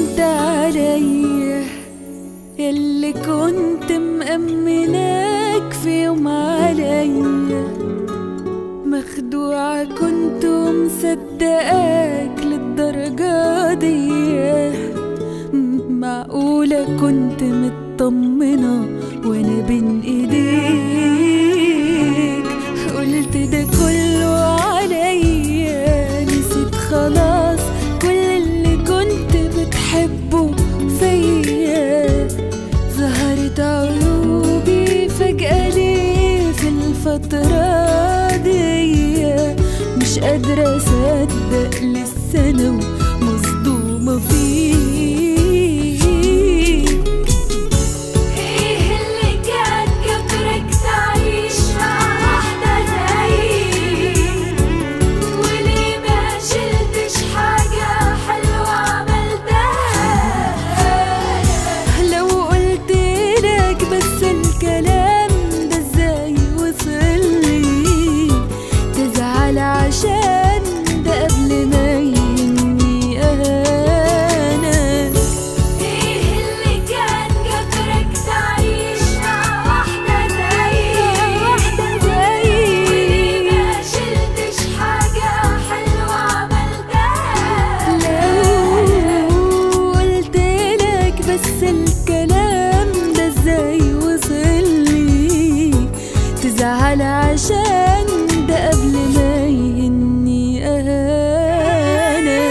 انت عليا يلي كنت مأمناك في يوم عليا مخدوعة كنت مصدقاك للدرجة دي معقولة كنت مطمنة وانا بين ايديك قلت ده كله عليا نسيت خلاص كل اللي كنت بتحبه فيا ظهرت عيوبي فجأة ليه في الفترة دي مش قادرة أصدق لسه أنا مصدومة فيك ايه اللي كان جبرك تعيش مع واحدة زيي وليه ما شلتش حاجة حلوة عملتها لو قلت لك بس الكلام ده ازاي وصلي تزعل عشان ده قبل ما يهمني انا ايه اللي كان جبرك تعيش مع واحدة زيي واحدة وليه زيي ما شلتش حاجة حلوة عملتها لو قلت لك بس الكلام ده ازاي وصلي تزعل عشان ده قبل ما يهني انا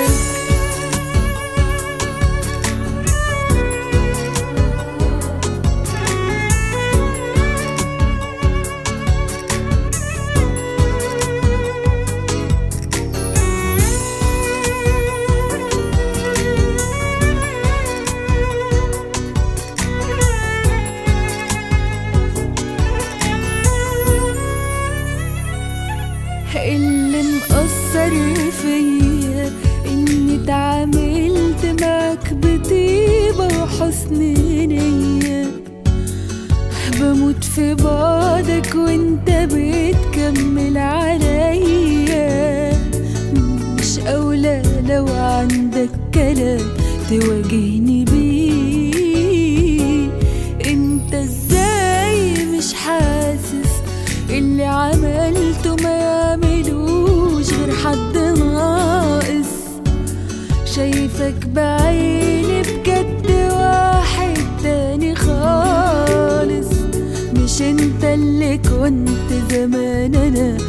اللي مأثر فيا اني اتعاملت معاك بطيبة وحسن نية بموت في بعدك وانت بتكمل عليا مش اولى لو عندك كلام تواجهني بيه انت ازاي مش حاسس اللي عملته ما يعملوش غير حد ناقص شايفك بعيني بجد واحد تاني خالص مش انت اللي كنت زمان انا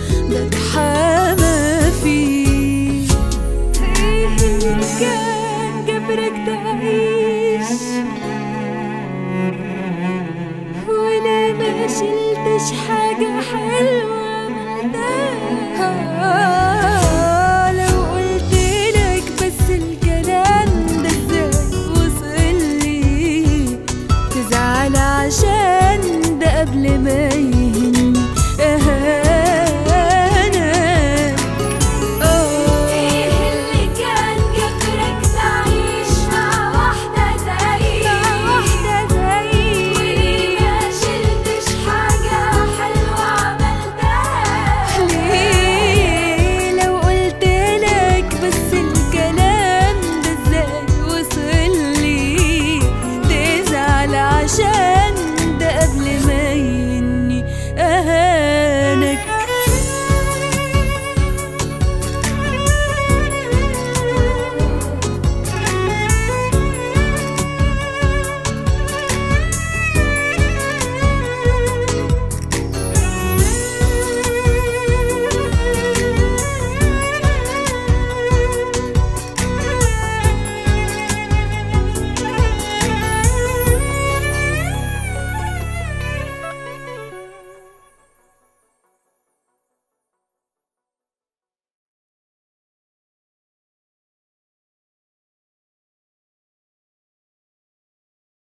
بتحامى فيه ايه اللي كان جبرك ده